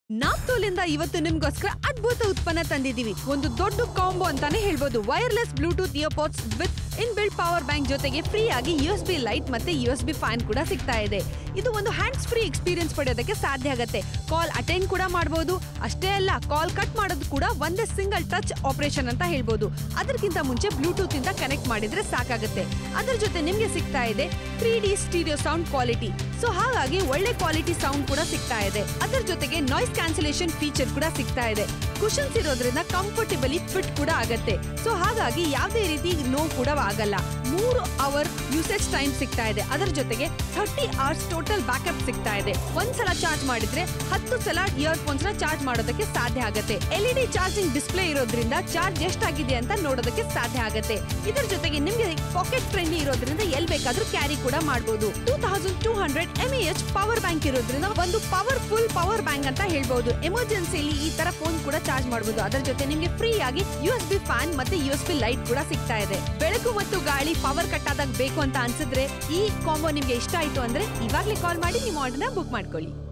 ನಾಪ್ತೋಲಿಂದ ಇವತ್ತು ನಿಮ್ಗೋಸ್ಕರ ಅದ್ಭುತ ಉತ್ಪನ್ನ ತಂದಿದೀವಿ ಒಂದು ದೊಡ್ಡ ಕಾಂಬೋ ಅಂತಾನೆ ಹೇಳ್ಬೋದು wireless Bluetooth earpods with in build power bank ಜೊತೆಗೆ ಫ್ರೀ ಆಗಿ ಯು ಎಸ್ ಬಿ ಲೈಟ್ ಮತ್ತೆ ಯು ಎಸ್ ಬಿ ಫ್ಯಾನ್ ಕೂಡ ಸಿಗ್ತಾ ಇದೆ ಇದು ಒಂದು ಹ್ಯಾಂಡ್ಸ್ ಫ್ರೀ ಎಕ್ಸ್ಪೀರಿಯನ್ಸ್ ಪಡೆಯೋದಕ್ಕೆ ಸಾಧ್ಯ ಆಗುತ್ತೆ ಕಾಲ್ ಅಟೆಂಡ್ ಕೂಡ ಮಾಡಬಹುದು ಅಷ್ಟೇ ಅಲ್ಲ ಕಾಲ್ ಕಟ್ ಮಾಡೋದು ಕೂಡ ಒಂದೇ ಸಿಂಗಲ್ ಟಚ್ ಆಪರೇಷನ್ ಅಂತ ಹೇಳ್ಬೋದು ಅದಕ್ಕಿಂತ ಮುಂಚೆ ಬ್ಲೂಟೂತ್ ಇಂದ ಕನೆಕ್ಟ್ ಮಾಡಿದ್ರೆ ಸಾಕಾಗುತ್ತೆ ಅದರ ಜೊತೆ ನಿಮ್ಗೆ ಸಿಗ್ತಾ ಇದೆ three D stereo sound quality so ಹಾಗಾಗಿ ಒಳ್ಳೆ ಕ್ವಾಲಿಟಿ ಸೌಂಡ್ ಕೂಡ ಸಿಗ್ತಾ ಇದೆ ಅದರ ಜೊತೆಗೆ ನಾಯ್ಸ್ ಕ್ಯಾನ್ಸಲೇಷನ್ ಫೀಚರ್ ಕೂಡ ಸಿಗ್ತಾ ಇದೆ ಕುಶನ್ಸ್ ಇರೋದ್ರಿಂದ ಕಂಫರ್ಟಬಲಿ ಫಿಟ್ ಕೂಡ ಆಗತ್ತೆ ಸೊ ಹಾಗಾಗಿ ಯಾವುದೇ ರೀತಿ ನೋವು ಕೂಡ ಆಗಲ್ಲ ಮೂರು ಅವರ್ ಯೂಸೇಜ್ ಟೈಮ್ ಸಿಗ್ತಾ ಇದೆ ಅದರ ಜೊತೆಗೆ ಥರ್ಟಿ ಅವರ್ಸ್ ಟೋಟಲ್ ಬ್ಯಾಕಪ್ ಸಿಗ್ತಾ ಇದೆ ಒಂದ್ಸಲ ಚಾರ್ಜ್ ಮಾಡಿದ್ರೆ ಹತ್ತು ಸಲ ಇಯರ್ಫೋನ್ಸ್ ನ ಚಾರ್ಜ್ ಮಾಡೋದಕ್ಕೆ ಸಾಧ್ಯ ಆಗುತ್ತೆ L E D charging display ಇರೋದ್ರಿಂದ ಚಾರ್ಜ್ ಎಷ್ಟಾಗಿದೆ ಅಂತ ನೋಡೋದಕ್ಕೆ ಸಾಧ್ಯ ಆಗುತ್ತೆ ಇದರ ಜೊತೆಗೆ ನಿಮ್ಗೆ ಪಾಕೆಟ್ ಫ್ರೆಂಡ್ಲಿ ಇರೋದ್ರಿಂದ ಎಲ್ ಬೇಕಾದ್ರೂ ಕ್ಯಾರಿ ಕೂಡ ಮಾಡಬಹುದು two thousand two hundred M H power bank ಇರೋದ್ರಿಂದ ಒಂದು ಪವರ್ಫುಲ್ ಪವರ್ ಬ್ಯಾಂಕ್ ಅಂತ ಹೇಳ್ಬಹುದು ಎಮರ್ಜೆನ್ಸಿಲಿ ಈ ತರ ಫೋನ್ ಕೂಡ ಚಾರ್ಜ್ ಮಾಡಬಹುದು ಅದರ ಜೊತೆ ನಿಮ್ಗೆ ಫ್ರೀ ಆಗಿ ಯು ಎಸ್ ಬಿ ಫ್ಯಾನ್ ಮತ್ತೆ ಯು ಎಸ್ ಬಿ ಲೈಟ್ ಕೂಡ ಸಿಗ್ತಾ ಇದೆ ಬೆಳಕು ಮತ್ತು ಗಾಳಿ ಪವರ್ ಕಟ್ ಆದಾಗ ಬೇಕು ಅಂತ ಅನ್ಸಿದ್ರೆ ಈ ಕಾಂಬೋ ನಿಮ್ಗೆ ಇಷ್ಟ ಆಯ್ತು ಅಂದ್ರೆ ಇವಾಗ್ಲೇ ಕಾಲ್ ಮಾಡಿ ನಿಮ್ಮ ಆರ್ಡರ್ನ ಬುಕ್ ಮಾಡ್ಕೊಳ್ಳಿ